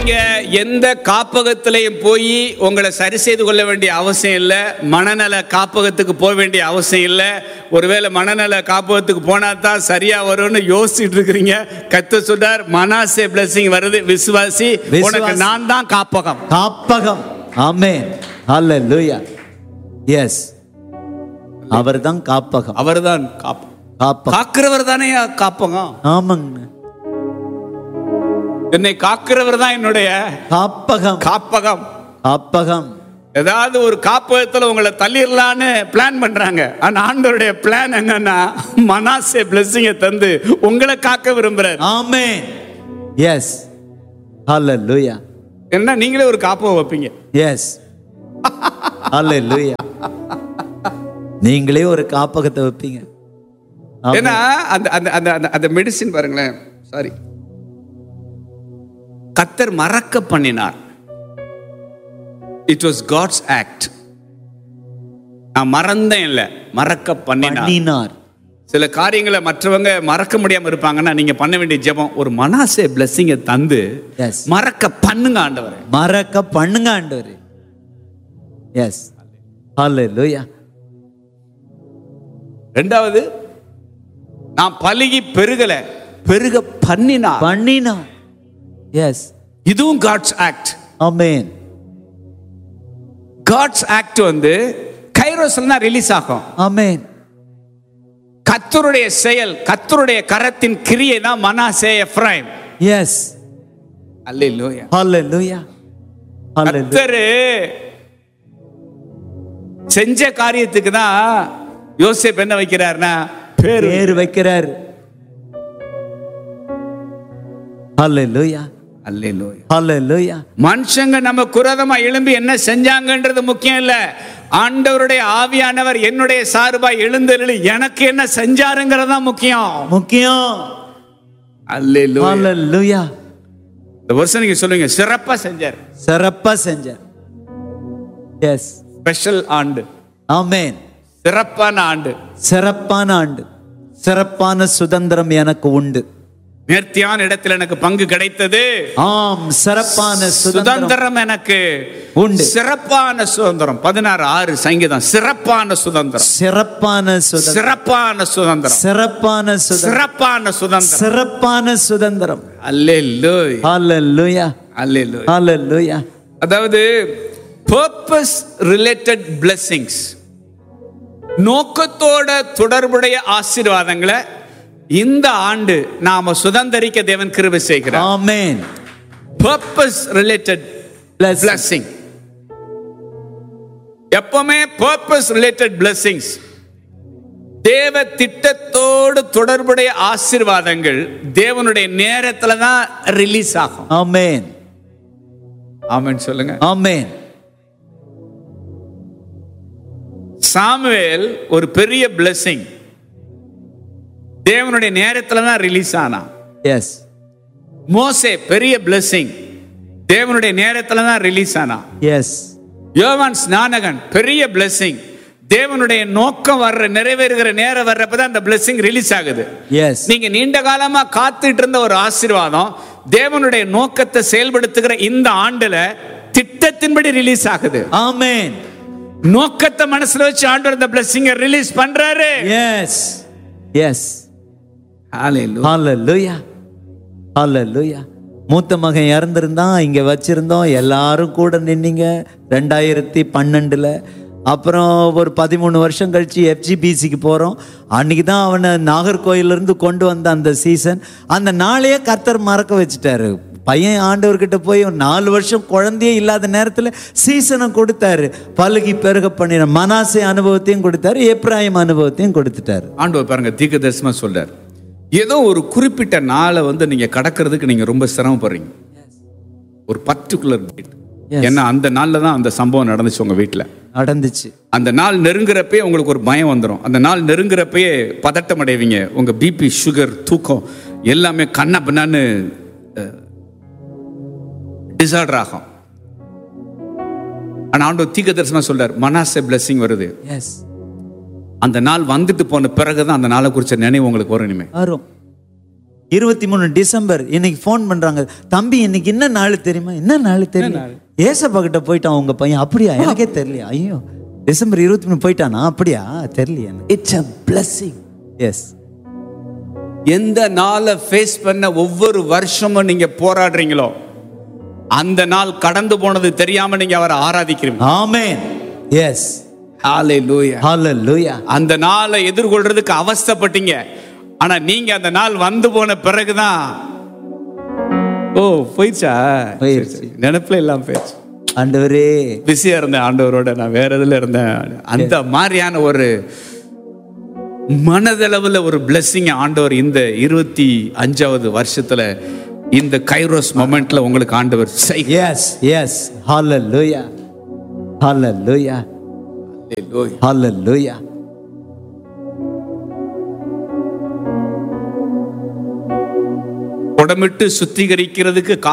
நீங்க எந்த காப்பகத்திலையும் போய் உங்களை சரி செய்து கொள்ள வேண்டிய அவசியம் இல்லை மனநல காப்பகத்துக்கு போக வேண்டிய அவசியம் இல்லை ஒருவேளை மனநல காப்பகத்துக்கு போனா தான் சரியா வரும்னு யோசிச்சுட்டு இருக்கிறீங்க கத்த சொல்றார் மனாசே blessing வருது விசுவாசி விசுவாசி. உனக்கு நான் தான் காப்பகம் காப்பகம் ஆமென் ஹalleluya எஸ் அவர்தான் காப்பகம் அவர்தான் காப்பகம் காப்பகம் காக்கிறவர் தானே காப்பகம் ஆமாங்க என்னை காக்கிறவர் தான் என்னுடைய காப்பகம் காப்பகம் காப்பகம் ஏதாவது ஒரு காப்பகத்துல உங்களை தள்ளிடலான்னு பிளான் பண்றாங்க ஆனா ஆண்டவருடைய பிளான் என்னன்னா மனாசே பிளஸிங்க தந்து உங்களை காக்க விரும்புறாரு ஆமென் எஸ் ஹalleluya என்ன நீங்களே ஒரு காப்பகம் வைப்பீங்க எஸ் ஹalleluya நீங்களே ஒரு காப்பகத்தை வைப்பீங்க ஆமென். ஏன்னா அந்த அந்த அந்த அந்த அந்த மெடிசின் பாருங்களேன் சாரி கத்தர் மறக்க பண்ணினார் இட் வாஸ் காட்ஸ் ஆக்ட் நான் மறந்தேன் இல்ல மறக்க பண்ணினார் பண்ணினார் சில காரியங்களை மற்றவங்க மறக்க முடியாம இருப்பாங்கன்னா நீங்க பண்ண வேண்டிய ஜெபம் ஒரு மனாசே பிளஸ்ஸிங்க தந்து Yes. மறக்க பண்ணுங்க ஆண்டவரே மறக்க பண்ணுங்க ஆண்டவர் எஸ் ஹalleluya ரெண்டாவது நான் பலுகி பெருகல பெருக பண்ணினார் பண்ணினார் எஸ் இதுவும் God's act amen God's act வந்து கைரோஸ்ல தான் ரிலீஸ் ஆகும் ஆமென் கத்தருடைய செயல் கத்தருடைய கரத்தின் கிரியை தான் மனாசே எஃப்ரைம் எஸ் அல்லேலூயா ஹalleluya ஹalleluya கத்தரு செஞ்ச காரியத்துக்கு தான் யோசேப் என்ன வைக்கிறார்னா பேரு பேர் வைக்கிறார் ஹalleluya அல்லேலூயா ஹalleluya மனுஷங்க நம்ம குரதமா எழும்பி என்ன செஞ்சாங்கன்றது முக்கியம் இல்ல ஆண்டவருடைய ஆவியானவர் என்னுடைய சார்பா எழுந்தருளி எனக்கு என்ன செஞ்சாருங்கிறது தான் முக்கியம் முக்கியம் அல்லேலூயா ஹalleluya இந்த வருஷம் நீங்க சொல்லுங்க சிறப்பா செஞ்சார் சிறப்பா செஞ்சார் எஸ் ஸ்பெஷல் ஆண்டு ஆமென் சிறப்பான ஆண்டு சிறப்பான ஆண்டு சிறப்பான சுதந்திரம் எனக்கு உண்டு நேர்த்தியான இடத்துல எனக்கு பங்கு கிடைத்தது ஆம் சிறப்பான சுதந்திரம் சுதந்திரம் எனக்கு உண்டு. சிறப்பான சுதந்திரம் பதினாறு ஆறு சங்கீதம் சிறப்பான சுதந்திரம் சிறப்பான சுதந்திரம் சிறப்பான சுதந்திரம் சிறப்பான சுதந்திரம் சிறப்பான சுதந்திரம் சிறப்பான சுதந்திரம் அல்லேலூயா ஹalleluya அல்லேலூயா ஹalleluya அதாவது பர்பஸ் ரிலேட்டட் blessings நோக்கத்தோட தொடர்புடைய ஆசீர்வாதங்களை இந்த ஆண்டு நாம சுதந்தரிக்க தேவன் கிருபை செய்கிறார் amen purpose related Blessing. blessing எப்பவுமே பர்பஸ் ரிலேட்டட் blessings தேவ திட்டத்தோடு தொடர்புடைய ஆசீர்வாதங்கள் தேவனுடைய நேரத்துல தான் ரிலீஸ் ஆகும் ஆமென் ஆமென் சொல்லுங்க ஆமென் சாமுவேல் ஒரு பெரிய blessing தேவனுடைய நேரத்துல தான் ரிலீஸ் ஆனான் எஸ் மோசே பெரிய blessing தேவனுடைய நேரத்துல தான் ரிலீஸ் ஆனான் எஸ் யோவான் ஸ்நானகன் பெரிய blessing தேவனுடைய நோக்கம் வர்ற நிறைவேறுகிற நேரம் வர்றப்பதான் அந்த blessing ரிலீஸ் ஆகுது எஸ் நீங்க நீண்ட காலமா காத்துட்டு இருந்த ஒரு ஆசீர்வாதம் தேவனுடைய நோக்கத்தை செயல்படுத்துகிற இந்த ஆண்டுல திட்டத்தின்படி ரிலீஸ் ஆகுது ஆமென் நோக்கத்தை மனசுல வச்சு ஆண்டவர் இந்த பிளஸிங்க ரிலீஸ் பண்றாரு எஸ் எஸ் ஹalleluya ஹalleluya மூத்த மகன் இறந்திருந்தான் இங்க வச்சிருந்தோம் எல்லாரும் கூட நின்னீங்க ரெண்டாயிரத்தி பன்னெண்டுல அப்புறம் ஒரு பதிமூணு வருஷம் கழிச்சு எஃப்ஜிபிசிக்கு போகிறோம் அன்னைக்கு தான் அவனை நாகர்கோயிலிருந்து கொண்டு வந்த அந்த சீசன் அந்த நாளையே கர்த்தர் மறக்க வச்சுட்டாரு பையன் ஆண்டவர்கிட்ட போய் ஒரு நாலு வருஷம் குழந்தையே இல்லாத நேரத்தில் சீசனை கொடுத்தாரு பழுகி பெருக பண்ணின மனாசை அனுபவத்தையும் கொடுத்தாரு எப்ராஹிம் அனுபவத்தையும் கொடுத்துட்டாரு ஆண்டவர் பாருங்க தீர்க்க தரிசனமா சொல்றார் ஏதோ ஒரு குறிப்பிட்ட நாளை வந்து நீங்க கடக்கிறதுக்கு நீங்க ரொம்ப சிரமப்படுறீங்க ஒரு பர்டிகுலர் டேட் Yes. ஏன்னா அந்த நாள்ல தான் அந்த சம்பவம் நடந்துச்சு உங்க வீட்டுல நடந்துச்சு அந்த நாள் நெருங்குறப்பே உங்களுக்கு ஒரு பயம் வந்துடும் அந்த நாள் நெருங்குறப்பயே பதட்டம் அடைவீங்க உங்க பிபி சுகர் தூக்கம் எல்லாமே கண்ண பின்னான்னு டிசார்டர் ஆகும் ஆனா ஆண்டவர் தீர்க்க தரிசனமா சொல்றார் மனாசே பிளஸிங் வருது எஸ் அந்த நாள் வந்துட்டு போன பிறகுதான் அந்த நாளை குறிச்ச நினைவு உங்களுக்கு வரும் இனிமே வரும் இருபத்தி மூணு டிசம்பர் இன்னைக்கு ஃபோன் பண்றாங்க தம்பி இன்னைக்கு என்ன நாள் தெரியுமா என்ன நாள் தெரியுமா ஏசப்பா கிட்ட போயிட்டான் உங்க பையன் அப்படியா எனக்கே தெரியலையா ஐயோ டிசம்பர் இருபத்தி மூணு போயிட்டானா அப்படியா தெரியலையா இட்ஸ் அ பிளஸ்ஸிங் எஸ் எந்த நாளை ஃபேஸ் பண்ண ஒவ்வொரு வருஷமும் நீங்க போராடுறீங்களோ அந்த நாள் கடந்து போனது தெரியாம நீங்க அவரை ஆராதிக்கிறீங்க ஆமென் எஸ் ஹalleluya ஹalleluya அந்த நாளை எதிர்கொள்றதுக்கு அவஸ்தைப்பட்டீங்க ஆனா நீங்க அந்த நாள் வந்து போன பிறகுதான் ஓ போயிடுச்சா போயிடுச்சு. சரி, சரி. நினைப்புல எல்லாம் போயிடுச்சு ஆண்டவரே பிஸியா இருந்தேன் ஆண்டவரோட நான் வேற இதுல இருந்தேன் அந்த மாதிரியான ஒரு மனதளவுல ஒரு blessing ஆண்டவர் இந்த இருபத்தி அஞ்சாவது வருஷத்துல இந்த கைரோஸ் மொமெண்ட்ல உங்களுக்கு ஆண்டவர் செய் எஸ் எஸ் ஹalleluya ஹalleluya ஹalleluya உடமிட்டு சுத்திகரிக்கிறதுக்கு